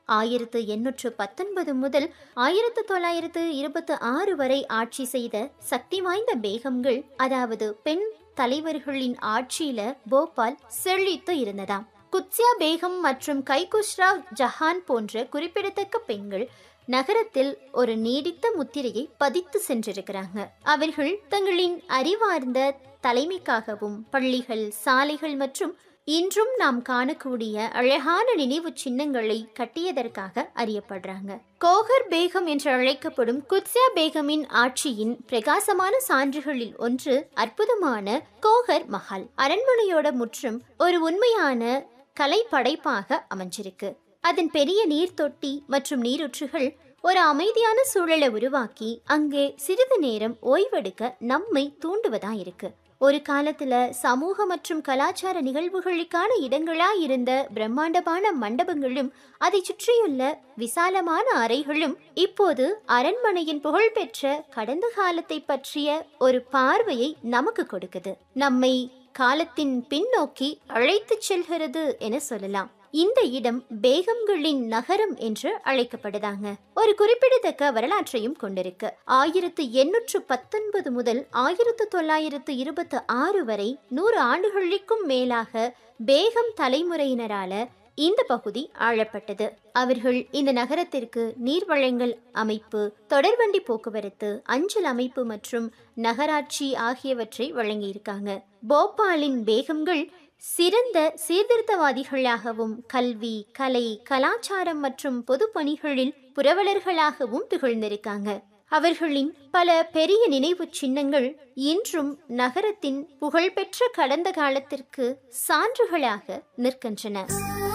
ஆயிரத்து எண்ணூற்று பத்தொன்பது முதல் ஆயிரத்து தொள்ளாயிரத்து இருபத்தி ஆறு வரை ஆட்சி செய்த சக்தி வாய்ந்த பேகம்கள் அதாவது பெண் தலைவர்களின் ஆட்சியில போபால் செழித்து இருந்ததாம் குத்சியா பேகம் மற்றும் கைகுஷ்ரா ஜஹான் போன்ற குறிப்பிடத்தக்க பெண்கள் நகரத்தில் ஒரு நீடித்த முத்திரையை பதித்து சென்றிருக்கிறாங்க அவர்கள் தங்களின் அறிவார்ந்த தலைமைக்காகவும் பள்ளிகள் சாலைகள் மற்றும் இன்றும் நாம் காணக்கூடிய அழகான நினைவு சின்னங்களை கட்டியதற்காக அறியப்படுறாங்க கோகர் பேகம் என்று அழைக்கப்படும் குத்சியா பேகமின் ஆட்சியின் பிரகாசமான சான்றுகளில் ஒன்று அற்புதமான கோகர் மஹால் அரண்மனையோட முற்றும் ஒரு உண்மையான கலை படைப்பாக அமைஞ்சிருக்கு அதன் பெரிய நீர் தொட்டி மற்றும் நீரூற்றுகள் ஒரு அமைதியான சூழலை உருவாக்கி அங்கே சிறிது நேரம் ஓய்வெடுக்க நம்மை தூண்டுவதா இருக்கு ஒரு காலத்துல சமூக மற்றும் கலாச்சார நிகழ்வுகளுக்கான இடங்களா இருந்த பிரம்மாண்டமான மண்டபங்களும் அதை சுற்றியுள்ள விசாலமான அறைகளும் இப்போது அரண்மனையின் புகழ்பெற்ற கடந்த காலத்தை பற்றிய ஒரு பார்வையை நமக்கு கொடுக்குது நம்மை காலத்தின் பின்னோக்கி அழைத்துச் செல்கிறது என சொல்லலாம் இந்த இடம் பேகம்களின் நகரம் என்று அழைக்கப்படுதாங்க ஒரு குறிப்பிடத்தக்க வரலாற்றையும் கொண்டிருக்கு ஆயிரத்து எண்ணூற்று பத்தொன்பது முதல் ஆயிரத்து தொள்ளாயிரத்து இருபத்தி ஆறு வரை நூறு ஆண்டுகளுக்கும் மேலாக பேகம் தலைமுறையினரால இந்த பகுதி ஆளப்பட்டது அவர்கள் இந்த நகரத்திற்கு நீர்வழங்கல் அமைப்பு தொடர்வண்டி போக்குவரத்து அஞ்சல் அமைப்பு மற்றும் நகராட்சி ஆகியவற்றை வழங்கியிருக்காங்க போபாலின் பேகம்கள் சிறந்த சீர்திருத்தவாதிகளாகவும் கல்வி கலை கலாச்சாரம் மற்றும் பொது பணிகளில் புரவலர்களாகவும் திகழ்ந்திருக்காங்க அவர்களின் பல பெரிய நினைவு சின்னங்கள் இன்றும் நகரத்தின் புகழ்பெற்ற கடந்த காலத்திற்கு சான்றுகளாக நிற்கின்றன